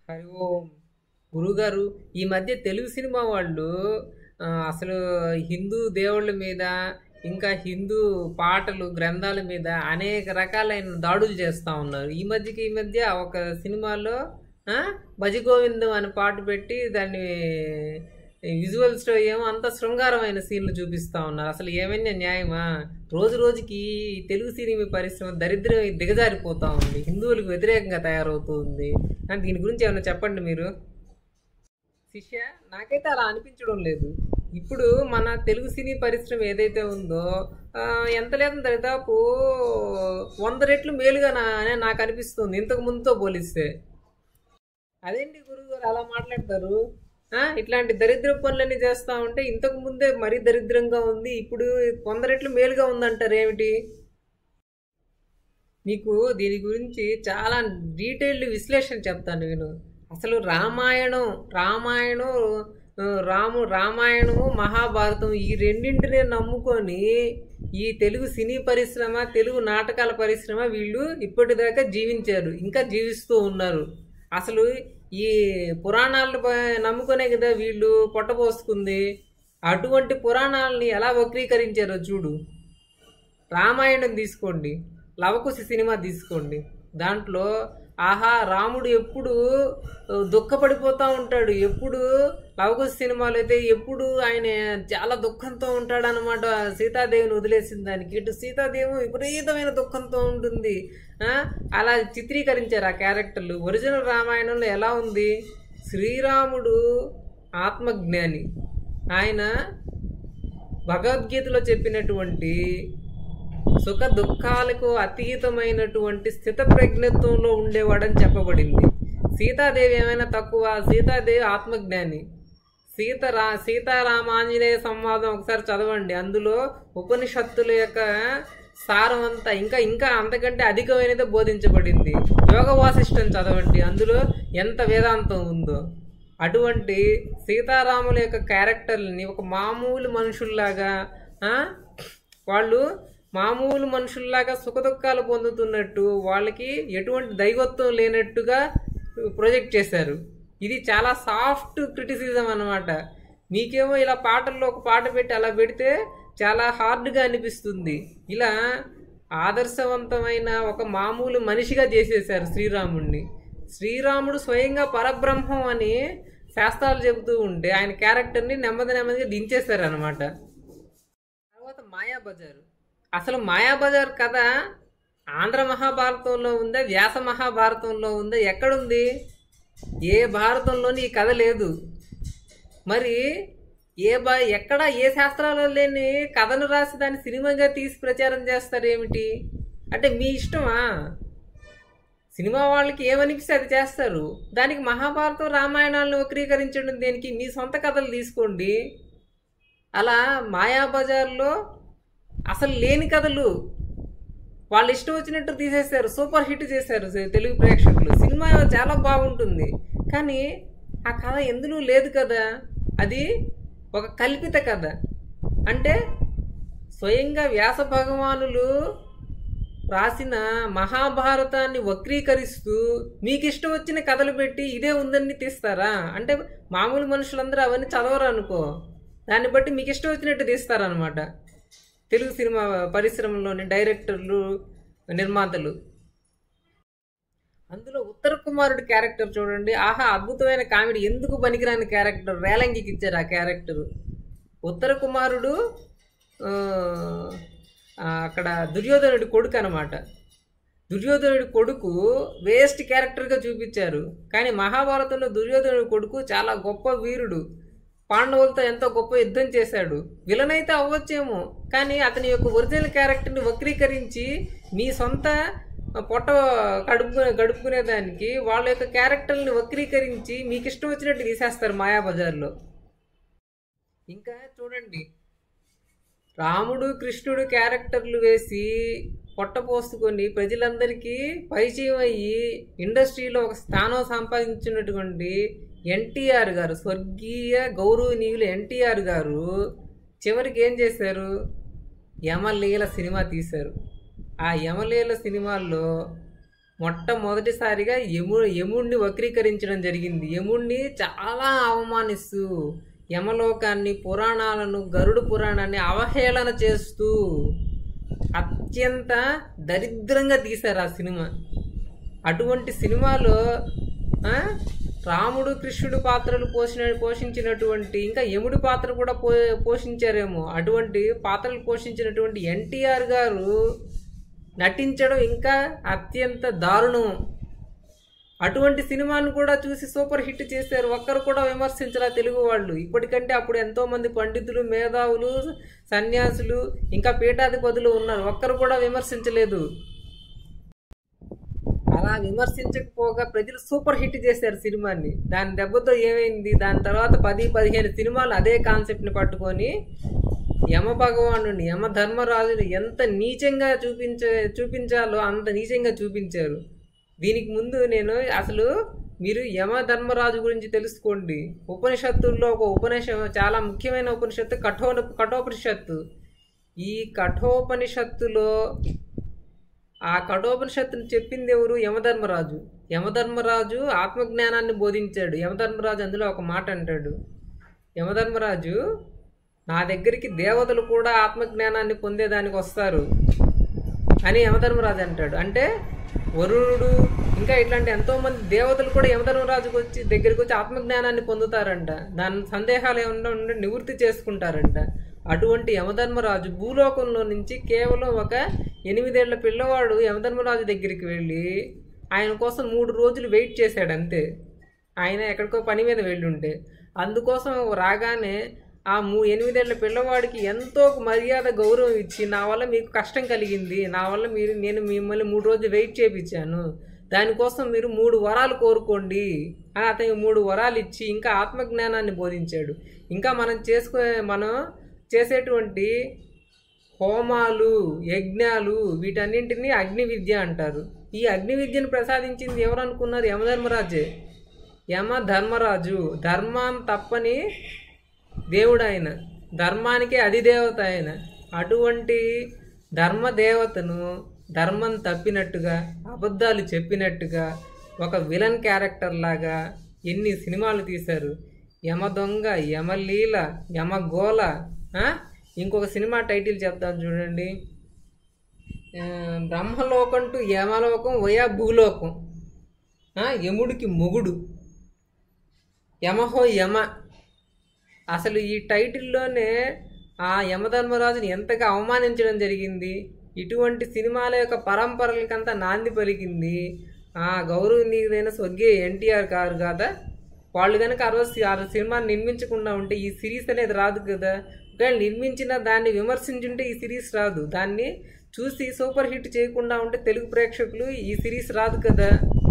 హరి ఓం గురుగారు ఈ మధ్య తెలుగు సినిమా వాళ్ళు ఆ, అసలు హిందూ దేవుళ్ళ మీద ఇంకా హిందూ పాటలు గ్రంథాల మీద అనేక రకాలైన దాడులు చేస్తూ ఉన్నారు ఈ మధ్యకి ఈ మధ్య ఒక సినిమాలో ఆ, భజ గోవిందం అనే పాట పెట్టి దాన్ని విజువల్స్లో ఏమో అంత శృంగారమైన సీన్లు చూపిస్తూ ఉన్నారు అసలు ఏమైనా న్యాయమా రోజు రోజుకి ఈ తెలుగు సినిమా పరిశ్రమ దరిద్రం దిగజారిపోతూ ఉంది హిందువులకు వ్యతిరేకంగా తయారవుతుంది ఆ, దీని గురించి ఏమైనా చెప్పండి మీరు శిష్య నాకైతే అలా అనిపించడం లేదు ఇప్పుడు మన తెలుగు సినీ పరిశ్రమ ఏదైతే ఉందో ఆ, ఎంత లేదని దాదాపు వంద రెట్లు మేలుగా నా అని నాకు అనిపిస్తుంది ఇంతకు ముందుతో పోలిస్తే అదేంటి గురువు గారు అలా మాట్లాడతారు ఆ, ఇట్లాంటి దరిద్ర పనులన్నీ చేస్తా ఉంటే ఇంతకు ముందే మరీ దరిద్రంగా ఉంది ఇప్పుడు వంద రెట్లు మేలుగా ఉందంటారు ఏమిటి మీకు దీని గురించి చాలా డీటెయిల్డ్ విశ్లేషణ చెప్తాను నేను అసలు రామాయణం రామాయణం ఆ, రాము రామాయణము మహాభారతం ఈ రెండింటినే నమ్ముకొని ఈ తెలుగు సినీ పరిశ్రమ తెలుగు నాటకాల పరిశ్రమ వీళ్ళు ఇప్పటిదాకా జీవించారు ఇంకా జీవిస్తూ ఉన్నారు అసలు ఈ పురాణాలను ప- నమ్ముకునే కదా వీళ్ళు పొట్టపోసుకుంది అటువంటి పురాణాలని ఎలా వక్రీకరించారో చూడు రామాయణం తీసుకోండి లవకుశ సినిమా తీసుకోండి దాంట్లో ఆహా రాముడు ఎప్పుడు ఆ, దుఃఖపడిపోతూ ఉంటాడు ఎప్పుడు లవకుశ సినిమాలు అయితే ఎప్పుడు ఆయన చాలా దుఃఖంతో ఉంటాడు అనమాట సీతాదేవిని వదిలేసిన దానికి ఇటు సీతాదేవి విపరీతమైన దుఃఖంతో ఉంటుంది ఆ, అలా చిత్రీకరించారు ఆ క్యారెక్టర్లు ఒరిజినల్ రామాయణంలో ఎలా ఉంది శ్రీరాముడు ఆత్మజ్ఞాని ఆయన భగవద్గీతలో చెప్పినటువంటి సుఖ దుఃఖాలకు అతీతమైనటువంటి స్థిత ప్రజ్ఞత్వంలో ఉండేవాడని చెప్పబడింది సీతాదేవి ఏమైనా తక్కువ సీతాదేవి ఆత్మజ్ఞాని సీత రా సీతారామాంజనేయ సంవాదం ఒకసారి చదవండి అందులో ఉపనిషత్తుల యొక్క సారం అంతా ఇంకా ఇంకా అంతకంటే అధికమైనది బోధించబడింది యోగ వాసిష్టం చదవండి అందులో ఎంత వేదాంతం ఉందో అటువంటి సీతారాముల యొక్క క్యారెక్టర్ని ఒక మామూలు మనుషుల్లాగా ఆ, వాళ్ళు మామూలు మనుషుల్లాగా సుఖదుఖాలు పొందుతున్నట్టు వాళ్ళకి ఎటువంటి దైవత్వం లేనట్టుగా ప్రొజెక్ట్ చేశారు ఇది చాలా సాఫ్ట్ క్రిటిసిజం అన్నమాట మీకేమో ఇలా పాటల్లో ఒక పాట పెట్టి అలా పెడితే చాలా హార్డ్గా అనిపిస్తుంది ఇలా ఆదర్శవంతమైన ఒక మామూలు మనిషిగా చేసేశారు శ్రీరాముడిని శ్రీరాముడు స్వయంగా పరబ్రహ్మం అని శాస్త్రాలు చెబుతూ ఉంటే ఆయన క్యారెక్టర్ని నెమ్మది నెమ్మదిగా దించేశారు అనమాట తర్వాత మాయాబజార్ అసలు మాయాబజార్ కథ ఆంధ్ర మహాభారతంలో ఉందా వ్యాస మహాభారతంలో ఉందా ఎక్కడుంది ఏ భారతంలోని ఈ కథ లేదు మరి ఏ బా ఎక్కడ ఏ శాస్త్రాలలో లేని కథను రాసి దాన్ని సినిమాగా తీసి ప్రచారం చేస్తారు ఏమిటి అంటే మీ ఇష్టమా సినిమా వాళ్ళకి ఏమనిపిస్తే అది చేస్తారు దానికి మహాభారతం రామాయణాలను వక్రీకరించడం దేనికి మీ సొంత కథలు తీసుకోండి అలా మాయాబజార్లో అసలు లేని కథలు వాళ్ళు ఇష్టం వచ్చినట్టు తీసేశారు సూపర్ హిట్ చేశారు సె- తెలుగు ప్రేక్షకులు సినిమా చాలా బాగుంటుంది కానీ ఆ కథ ఎందులో లేదు కదా అది ఒక కల్పిత కథ అంటే స్వయంగా వ్యాస భగవానులు రాసిన మహాభారతాన్ని వక్రీకరిస్తూ మీకు ఇష్టం వచ్చిన కథలు పెట్టి ఇదే ఉందని తీస్తారా అంటే మామూలు మనుషులందరూ అవన్నీ చదవరు అనుకో దాన్ని బట్టి మీకు ఇష్టం వచ్చినట్టు తీస్తారనమాట తెలుగు సినిమా పరిశ్రమలోని డైరెక్టర్లు నిర్మాతలు అందులో ఉత్తర కుమారుడి క్యారెక్టర్ చూడండి ఆహా అద్భుతమైన కామెడీ ఎందుకు పనికిరాని క్యారెక్టర్ రేలంగికి ఇచ్చారు ఆ క్యారెక్టర్ ఉత్తర కుమారుడు ఆ, ఆ, అక్కడ దుర్యోధనుడి కొడుకు అనమాట దుర్యోధనుడి కొడుకు వేస్ట్ క్యారెక్టర్గా చూపించారు కానీ మహాభారతంలో దుర్యోధనుడి కొడుకు చాలా గొప్ప వీరుడు పాండవులతో ఎంతో గొప్ప యుద్ధం చేశాడు విలన్ అయితే అవ్వచ్చేమో కానీ అతని యొక్క ఒరిజినల్ క్యారెక్టర్ని వక్రీకరించి మీ సొంత పొట్ట కడుపు గడుపుకునేదానికి వాళ్ళ యొక్క క్యారెక్టర్ని వక్రీకరించి మీకు ఇష్టం వచ్చినట్టు తీసేస్తారు మాయాబజార్లో ఇంకా చూడండి రాముడు కృష్ణుడు క్యారెక్టర్లు వేసి పొట్ట పోసుకొని ప్రజలందరికీ పరిచయం అయ్యి ఇండస్ట్రీలో ఒక స్థానం సంపాదించినటువంటి ఎన్టీఆర్ గారు స్వర్గీయ గౌరవనీయులు ఎన్టీఆర్ గారు చివరికి ఏం చేశారు యమలీల సినిమా తీశారు ఆ యమలీల సినిమాల్లో మొట్టమొదటిసారిగా యము యముడిని వక్రీకరించడం జరిగింది యముడిని చాలా అవమానిస్తూ యమలోకాన్ని పురాణాలను గరుడు పురాణాన్ని అవహేళన చేస్తూ అత్యంత దరిద్రంగా తీశారు ఆ సినిమా అటువంటి సినిమాలో ఆ, రాముడు కృష్ణుడు పాత్రలు పోషిన పోషించినటువంటి ఇంకా యముడి పాత్ర కూడా పో పోషించారేమో అటువంటి పాత్రలు పోషించినటువంటి ఎన్టీఆర్ గారు నటించడం ఇంకా అత్యంత దారుణం అటువంటి సినిమాను కూడా చూసి సూపర్ హిట్ చేశారు ఒక్కరు కూడా విమర్శించరా తెలుగు వాళ్ళు ఇప్పటికంటే అప్పుడు ఎంతో మంది పండితులు మేధావులు సన్యాసులు ఇంకా పీఠాధిపతులు ఉన్నారు ఒక్కరు కూడా విమర్శించలేదు అలా విమర్శించకపోగా ప్రజలు సూపర్ హిట్ చేశారు సినిమాని దాని దెబ్బతో ఏమైంది దాని తర్వాత పది పదిహేను సినిమాలు అదే కాన్సెప్ట్ని పట్టుకొని యమ భగవాను యమ ధర్మరాజుని ఎంత నీచంగా చూపించే చూపించాలో అంత నీచంగా చూపించారు దీనికి ముందు నేను అసలు మీరు యమ ధర్మరాజు గురించి తెలుసుకోండి ఉపనిషత్తుల్లో ఒక ఉపనిష చాలా ముఖ్యమైన ఉపనిషత్తు కఠో కఠోపనిషత్తు ఈ కఠోపనిషత్తులో ఆ కఠోపనిషత్తును చెప్పింది ఎవరు యమధర్మరాజు యమధర్మరాజు ఆత్మజ్ఞానాన్ని బోధించాడు యమధర్మరాజు అందులో ఒక మాట అంటాడు యమధర్మరాజు నా దగ్గరికి దేవతలు కూడా ఆత్మజ్ఞానాన్ని పొందేదానికి వస్తారు అని యమధర్మరాజు అంటాడు అంటే వరుణుడు ఇంకా ఇట్లాంటి ఎంతోమంది దేవతలు కూడా యమధర్మరాజుకు వచ్చి దగ్గరికి వచ్చి ఆత్మజ్ఞానాన్ని పొందుతారంట దాని సందేహాలు ఏమన్నా ఉంటే నివృత్తి చేసుకుంటారంట అటువంటి యమధర్మరాజు భూలోకంలో నుంచి కేవలం ఒక ఎనిమిదేళ్ల పిల్లవాడు యమధర్మరాజు దగ్గరికి వెళ్ళి ఆయన కోసం మూడు రోజులు వెయిట్ చేశాడు అంతే ఆయన ఎక్కడికో పని మీద వెళ్ళుంటే అందుకోసం రాగానే ఆ మూ ఎనిమిదేళ్ల పిల్లవాడికి ఎంతో మర్యాద గౌరవం ఇచ్చి నా వల్ల మీకు కష్టం కలిగింది నా వల్ల మీరు నేను మిమ్మల్ని మూడు రోజులు వెయిట్ చేయించాను దానికోసం మీరు మూడు వరాలు కోరుకోండి అని అతనికి మూడు వరాలు ఇచ్చి ఇంకా ఆత్మజ్ఞానాన్ని బోధించాడు ఇంకా మనం చేసుకునే మనం చేసేటువంటి హోమాలు యజ్ఞాలు వీటన్నింటినీ అగ్ని విద్య అంటారు ఈ అగ్ని విద్యను ప్రసాదించింది ఎవరు అనుకున్నారు యమధర్మరాజే యమ ధర్మరాజు ధర్మం తప్పని దేవుడు ఆయన ధర్మానికే అధిదేవత ఆయన అటువంటి ధర్మదేవతను ధర్మం తప్పినట్టుగా అబద్ధాలు చెప్పినట్టుగా ఒక విలన్ క్యారెక్టర్ లాగా ఎన్ని సినిమాలు తీశారు యమ దొంగ యమలీల యమగోళ ఆ? ఇంకొక సినిమా టైటిల్ చెప్తాను చూడండి ఆ, బ్రహ్మలోకం టు యమలోకం వయా భూలోకం ఆ, యముడికి మొగుడు యమహో యమ అసలు ఈ టైటిల్లోనే ఆ యమధర్మరాజుని ఎంతగా అవమానించడం జరిగింది ఇటువంటి సినిమాల యొక్క పరంపరలకంతా నాంది పలికింది ఆ గౌరవనీయులైన స్వర్గీయ ఎన్టీఆర్ గారు కదా వాళ్ళు కనుక ఆ రోజు ఆ సినిమాని నిర్మించకుండా ఉంటే ఈ సిరీస్ అనేది రాదు కదా ఒకవేళ నిర్మించిన దాన్ని విమర్శించుంటే ఈ సిరీస్ రాదు దాన్ని చూసి సూపర్ హిట్ చేయకుండా ఉంటే తెలుగు ప్రేక్షకులు ఈ సిరీస్ రాదు కదా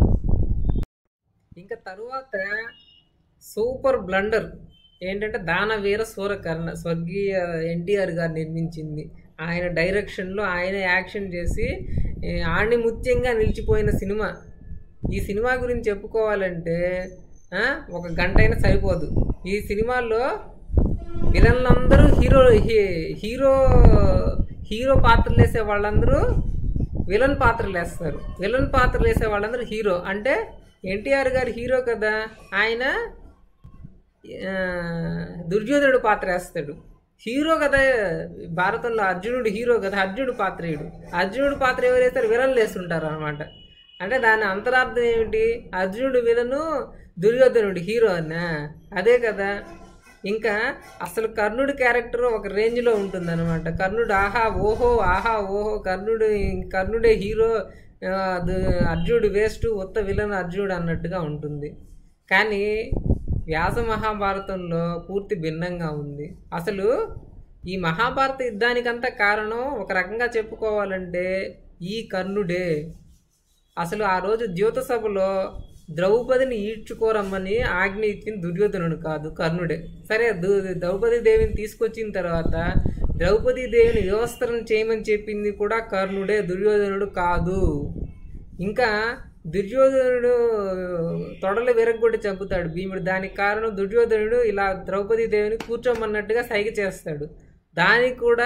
ఇంకా తరువాత సూపర్ బ్లండర్ ఏంటంటే దానవీర సూరకర్ణ స్వర్గీయ ఎన్టీఆర్ గారు నిర్మించింది ఆయన డైరెక్షన్లో ఆయన యాక్షన్ చేసి ఏ, ఆణిముత్యంగా నిలిచిపోయిన సినిమా ఈ సినిమా గురించి చెప్పుకోవాలంటే ఆ, ఒక గంట అయినా సరిపోదు ఈ సినిమాలో విలన్లందరూ హీరో హీ- హీరో హీరో పాత్రలు వేసే వాళ్ళందరూ విలన్ పాత్రలు వేస్తారు విలన్ పాత్రలు వేసే వాళ్ళందరూ హీరో అంటే ఎన్టీఆర్ గారు హీరో కదా ఆయన ఆ, దుర్యోధనుడు పాత్ర వేస్తాడు హీరో కదా భారతంలో అర్జునుడు హీరో కదా అర్జునుడు పాత్ర వేయడు అర్జునుడు పాత్ర ఎవరు వేస్తారు విలన్లు వేస్తుంటారు అనమాట అంటే దాని అంతరార్థం ఏమిటి అర్జునుడు విలను దుర్యోధనుడు హీరో అన్నా అదే కదా ఇంకా అసలు కర్ణుడి క్యారెక్టర్ ఒక రేంజ్లో ఉంటుందన్నమాట కర్ణుడు ఆహా ఓహో ఆహా ఓహో కర్ణుడు కర్ణుడే హీరో ఆ, దు- అర్జునుడు వేస్ట్ ఉత్త విలన్ అర్జునుడు అన్నట్టుగా ఉంటుంది కానీ వ్యాస మహాభారతంలో పూర్తి భిన్నంగా ఉంది అసలు ఈ మహాభారత యుద్ధానికంతా కారణం ఒక రకంగా చెప్పుకోవాలంటే ఈ కర్ణుడే అసలు ఆ రోజు ద్యోత సభలో ద్రౌపదిని ఈడ్చుకోరమ్మని ఆజ్ఞ ఇచ్చింది దుర్యోధనుడు కాదు కర్ణుడే సరే దు- ద్రౌపది దేవిని తీసుకొచ్చిన తర్వాత ద్రౌపది దేవిని వ్యవస్థను చేయమని చెప్పింది కూడా కర్ణుడే దుర్యోధనుడు కాదు ఇంకా దుర్యోధనుడు తొడలు విరగొట్టి చంపుతాడు భీముడు దానికి కారణం దుర్యోధనుడు ఇలా ద్రౌపది దేవిని కూర్చోమన్నట్టుగా సైగ చేస్తాడు దానికి కూడా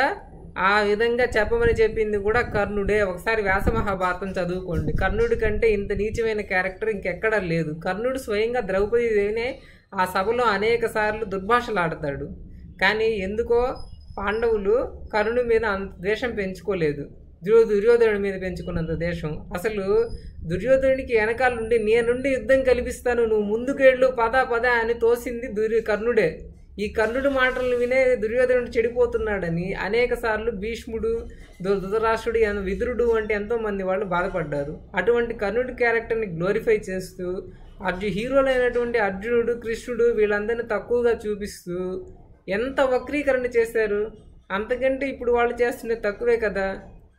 ఆ విధంగా చెప్పమని చెప్పింది కూడా కర్ణుడే ఒకసారి వ్యాస మహాభారతం చదువుకోండి కర్ణుడి కంటే ఇంత నీచమైన క్యారెక్టర్ ఇంకెక్కడా లేదు కర్ణుడు స్వయంగా ద్రౌపది దేవినే ఆ సభలో అనేక సార్లు దుర్భాషలాడతాడు కానీ ఎందుకో పాండవులు కర్ణుడి మీద అంత ద్వేషం పెంచుకోలేదు దుర్యో దుర్యోధనుడి మీద పెంచుకున్నంత దేశం అసలు దుర్యోధనుడికి వెనకాల నుండి నేనుండి యుద్ధం కల్పిస్తాను నువ్వు ముందుకెళ్ళు పద పద అని తోసింది దుర్య కర్ణుడే ఈ కర్ణుడి మాటలను వినే దుర్యోధనుడు చెడిపోతున్నాడని అనేక సార్లు భీష్ముడు ధృ- ధృతరాష్ట్రుడు ఎన్- విదురుడు వంటి ఎంతో మంది వాళ్ళు బాధపడ్డారు అటువంటి కర్ణుడి క్యారెక్టర్ని గ్లోరిఫై చేస్తూ అర్జు హీరోలైనటువంటి అర్జునుడు కృష్ణుడు వీళ్ళందరినీ తక్కువగా చూపిస్తూ ఎంత వక్రీకరణ చేశారు అంతకంటే ఇప్పుడు వాళ్ళు చేస్తున్నది తక్కువే కదా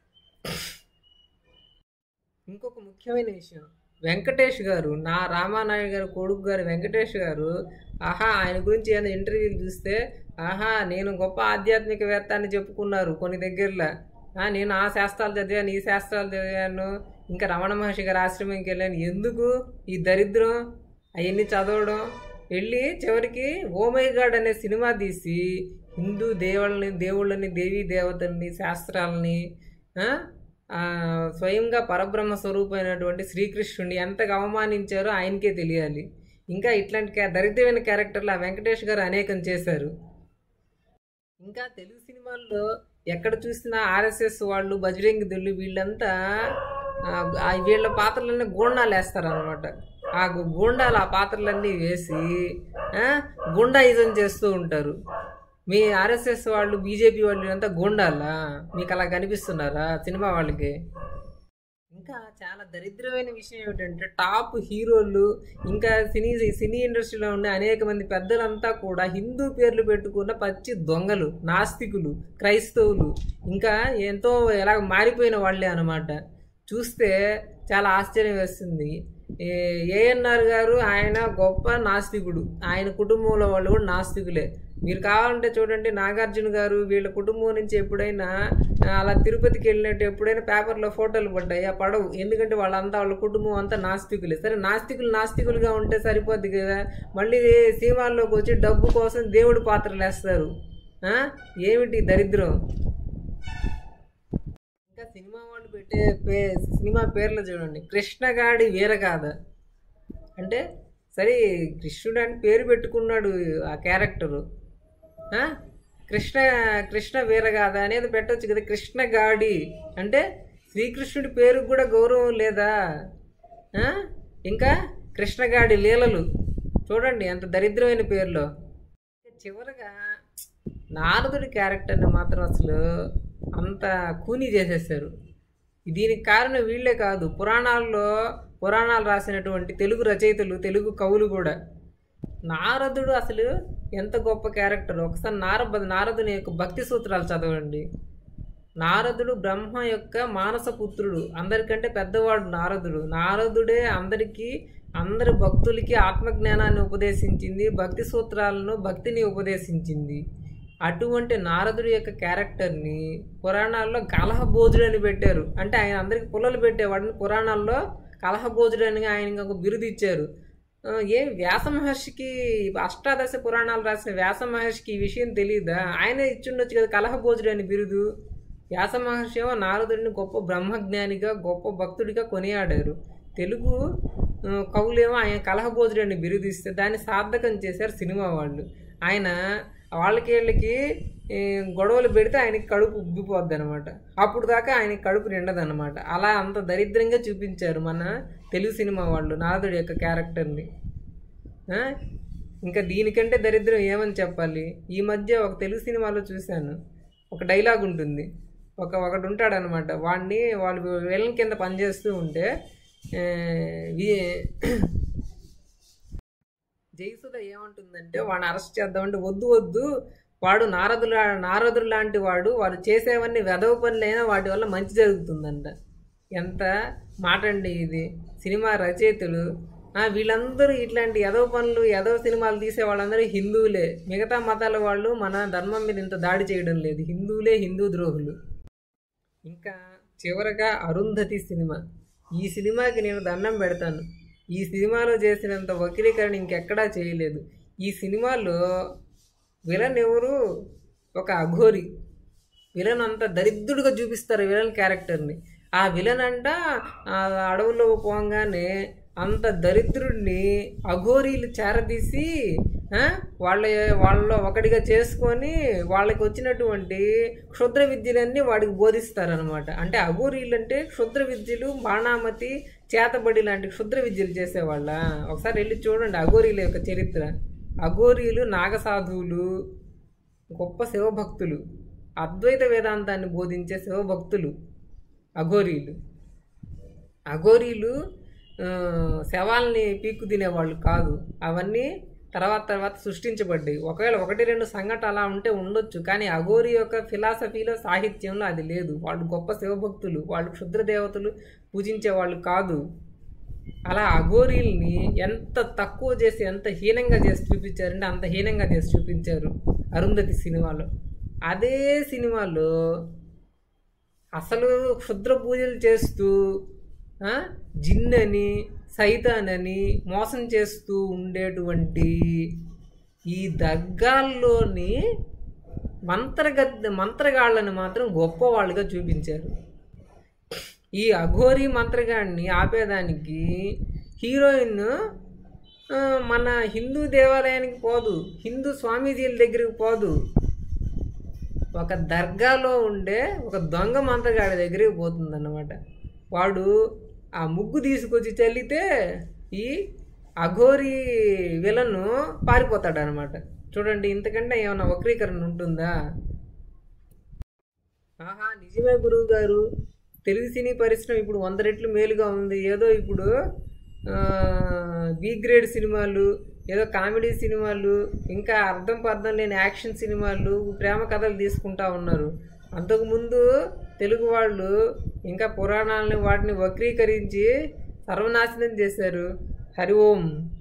ఇంకొక ముఖ్యమైన విషయం వెంకటేష్ గారు నా రామానాయుడు గారు కొడుకు గారు వెంకటేష్ గారు ఆహా ఆయన గురించి ఏదైనా ఇంటర్వ్యూలు చూస్తే ఆహా నేను గొప్ప ఆధ్యాత్మికవేత్త అని చెప్పుకున్నారు కొన్ని దగ్గరలో ఆ, నేను ఆ శాస్త్రాలు చదివాను ఈ శాస్త్రాలు చదివాను ఇంకా రమణ మహర్షి గారి ఆశ్రమంకి వెళ్ళాను ఎందుకు ఈ దరిద్రం అవన్నీ చదవడం వెళ్ళి చివరికి ఓమై గాడ్ అనే సినిమా తీసి హిందూ దేవుళ్ళని దేవుళ్ళని దేవీ దేవతల్ని శాస్త్రాలని ఆ, ఆ, స్వయంగా పరబ్రహ్మ స్వరూపమైనటువంటి శ్రీకృష్ణుడిని ఎంతగా అవమానించారో ఆయనకే తెలియాలి ఇంకా ఇట్లాంటి క్యా- దరిద్రమైన క్యారెక్టర్లు ఆ వెంకటేష్ గారు అనేకం చేశారు ఇంకా తెలుగు సినిమాల్లో ఎక్కడ చూసినా ఆర్ఎస్ఎస్ వాళ్ళు బజరంగి దొల్లు వీళ్ళంతా ఆ, ఆ వీళ్ళ పాత్రలన్నీ గూండాలు వేస్తారు అనమాట ఆ గు- గూండాలు ఆ పాత్రలన్నీ వేసి ఆ, గూండాయిజం చేస్తూ ఉంటారు మీ ఆర్ఎస్ఎస్ వాళ్ళు బీజేపీ వాళ్ళు అంతా గూండాలా మీకు అలా కనిపిస్తున్నారా సినిమా వాళ్ళకి ఇంకా చాలా దరిద్రమైన విషయం ఏమిటంటే టాప్ హీరోలు ఇంకా సినీ సినీ ఇండస్ట్రీలో ఉండే అనేక మంది పెద్దలంతా కూడా హిందూ పేర్లు పెట్టుకున్న పచ్చి దొంగలు నాస్తికులు క్రైస్తవులు ఇంకా ఎంతో ఎలా మారిపోయిన వాళ్ళే అనమాట చూస్తే చాలా ఆశ్చర్యం వేస్తుంది ఏ- ఏఎన్ఆర్ గారు ఆయన గొప్ప నాస్తికుడు ఆయన కుటుంబంలో వాళ్ళు కూడా నాస్తికులే మీరు కావాలంటే చూడండి నాగార్జున గారు వీళ్ళ కుటుంబం నుంచి ఎప్పుడైనా ఆ, అలా తిరుపతికి వెళ్ళినట్టు ఎప్పుడైనా పేపర్లో ఫోటోలు పడ్డాయి ఆ పడవు ఎందుకంటే వాళ్ళంతా వాళ్ళ కుటుంబం అంతా నాస్తికులే సరే నాస్తికులు నాస్తికులుగా ఉంటే సరిపోద్ది కదా మళ్ళీ సినిమాల్లోకి వచ్చి డబ్బు కోసం దేవుడి పాత్రలు వేస్తారు ఆ? ఏమిటి దరిద్రం ఇంకా సినిమా వాళ్ళు పెట్టే పే సినిమా పేర్లు చూడండి కృష్ణగాడి వీరగాథ అంటే సరే కృష్ణుడు అని పేరు పెట్టుకున్నాడు ఆ క్యారెక్టరు ఆ? కృష్ణ కృష్ణ వీరగాథ అనేది పెట్టొచ్చు కదా కృష్ణగాడి అంటే శ్రీకృష్ణుడి పేరుకు కూడా గౌరవం లేదా ఆ? ఇంకా కృష్ణగాడి లీలలు చూడండి ఎంత దరిద్రమైన పేర్లో చివరగా నారదుడి క్యారెక్టర్ని మాత్రం అసలు అంత కూనీ చేసేసారు దీనికి కారణం వీళ్ళే కాదు పురాణాల్లో పురాణాలు రాసినటువంటి తెలుగు రచయితలు తెలుగు కవులు కూడా నారదుడు అసలు ఎంత గొప్ప క్యారెక్టర్ ఒకసారి నారద నారదుని యొక్క భక్తి సూత్రాలు చదవండి నారదుడు బ్రహ్మ యొక్క మానస పుత్రుడు అందరికంటే పెద్దవాడు నారదుడు నారదుడే అందరికీ అందరి భక్తులకి ఆత్మజ్ఞానాన్ని ఉపదేశించింది భక్తి సూత్రాలను భక్తిని ఉపదేశించింది అటువంటి నారదుడి యొక్క క్యారెక్టర్ని పురాణాల్లో కలహబోధుడు అని పెట్టారు అంటే ఆయన అందరికి పుల్లలు పెట్టేవాడిని పురాణాల్లో కలహబోధుడు అని ఆయనకి ఒక బిరుదు ఇచ్చారు ఆ, ఏం వ్యాస మహర్షికి అష్టాదశ పురాణాలు రాసిన వ్యాస మహర్షికి ఈ విషయం తెలియదా ఆయన ఇచ్చుండొచ్చు కదా కలహబోధుడు అని బిరుదు వ్యాస మహర్షి ఏమో నారదుడిని గొప్ప బ్రహ్మజ్ఞానిగా గొప్ప భక్తుడిగా కొనియాడారు తెలుగు ఆ, కవులేమో ఆయన కలహబోధుడు అని బిరుదిస్తే దాన్ని సార్థకం చేశారు సినిమా వాళ్ళు ఆయన వాళ్ళకి వీళ్ళకి ఈ, గొడవలు పెడితే ఆయనకి కడుపు ఉబ్బిపోద్ది అనమాట అప్పుడు దాకా ఆయనకి కడుపు నిండదన్నమాట అలా అంత దరిద్రంగా చూపించారు మన తెలుగు సినిమా వాళ్ళు నారదుడి యొక్క క్యారెక్టర్ని ఆ? ఇంకా దీనికంటే దరిద్రం ఏమని చెప్పాలి ఈ మధ్య ఒక తెలుగు సినిమాలో చూశాను ఒక డైలాగ్ ఉంటుంది ఒక ఒకడు ఉంటాడనమాట వాడిని వాళ్ళు విలన్ కింద పనిచేస్తూ ఉంటే ఆ, వి- జయసుధ ఏమంటుందంటే వాడిని అరెస్ట్ చేద్దామంటే వద్దు వద్దు వాడు నారదుల నారదుడు లాంటి వాడు వాడు చేసేవన్నీ వెదవ పనులైనా వాటి వల్ల మంచి జరుగుతుందంట ఎంత మాట అండి ఇది సినిమా రచయితలు ఆ, వీళ్ళందరూ ఇట్లాంటి ఎదవ పనులు ఎదవ సినిమాలు తీసే వాళ్ళందరూ హిందువులే మిగతా మతాల వాళ్ళు మన ధర్మం మీద ఇంత దాడి చేయడం లేదు హిందువులే హిందూ ద్రోహులు ఇంకా చివరగా అరుంధతి సినిమా ఈ సినిమాకి నేను దండం పెడతాను ఈ సినిమాలో చేసినంత వక్రీకరణ ఇంకెక్కడా చేయలేదు ఈ సినిమాలో విలన్ ఎవరు ఒక అఘోరి విలన్ అంత దరిద్రుడిగా చూపిస్తారు విలన్ క్యారెక్టర్ని ఆ విలన్ అంట ఆ అడవుల్లో పోగానే అంత దరిద్రుడిని అఘోరీలు చేరదీసి ఆ, వాళ్ళ వాళ్ళలో ఒకటిగా చేసుకొని వాళ్ళకి వచ్చినటువంటి క్షుద్ర విద్యలన్నీ వాడికి బోధిస్తారనమాట అంటే అఘోరీలు అంటే క్షుద్ర విద్యలు బాణామతి చేతబడి లాంటి క్షుద్ర విద్యలు చేసేవాళ్ళ ఒకసారి వెళ్ళి చూడండి అఘోరీల యొక్క చరిత్ర అఘోరీలు నాగసాధువులు గొప్ప శివభక్తులు అద్వైత వేదాంతాన్ని బోధించే శివభక్తులు అఘోరీలు అఘోరీలు ఆ, శవాల్ని పీక్కు తినేవాళ్ళు కాదు అవన్నీ తర్వాత తర్వాత సృష్టించబడ్డాయి ఒకవేళ ఒకటి రెండు సంఘటన అలా ఉంటే ఉండొచ్చు కానీ అఘోరి యొక్క ఫిలాసఫీలో సాహిత్యంలో అది లేదు వాళ్ళు గొప్ప శివభక్తులు వాళ్ళు క్షుద్ర దేవతలు పూజించే వాళ్ళు కాదు అలా అఘోరీల్ని ఎంత తక్కువ చేసి ఎంత హీనంగా చేసి చూపించారంటే అంత హీనంగా చేసి చూపించారు అరుంధతి సినిమాలో అదే సినిమాలో అసలు క్షుద్ర పూజలు చేస్తూ ఆ, జిన్నని సైతానని మోసం చేస్తూ ఉండేటువంటి ఈ దర్గాల్లోని మంత్రగ మంత్రగాళ్ళని మాత్రం గొప్పవాళ్ళుగా చూపించారు ఈ అఘోరి మంత్రగాడిని ఆపేదానికి హీరోయిన్ ఆ, మన హిందూ దేవాలయానికి పోదు హిందూ స్వామీజీల దగ్గరికి పోదు ఒక దర్గాలో ఉండే ఒక దొంగ మంత్రగాడి దగ్గరికి పోతుందన్నమాట వాడు ఆ ముగ్గు తీసుకొచ్చి చల్లితే ఈ అఘోరి విలను పారిపోతాడు అనమాట చూడండి ఇంతకంటే ఏమైనా వక్రీకరణ ఉంటుందా ఆహా నిజమే గురువు గారు తెలుగు సినీ పరిశ్రమ ఇప్పుడు వంద రెట్లు మేలుగా ఉంది ఏదో ఇప్పుడు బి గ్రేడ్ సినిమాలు ఏదో కామెడీ సినిమాలు ఇంకా అర్థం పర్థం లేని యాక్షన్ సినిమాలు ప్రేమ కథలు తీసుకుంటా ఉన్నారు అంతకుముందు తెలుగు వాళ్ళు ఇంకా పురాణాలని వాటిని వక్రీకరించి సర్వనాశనం చేశారు హరి ఓం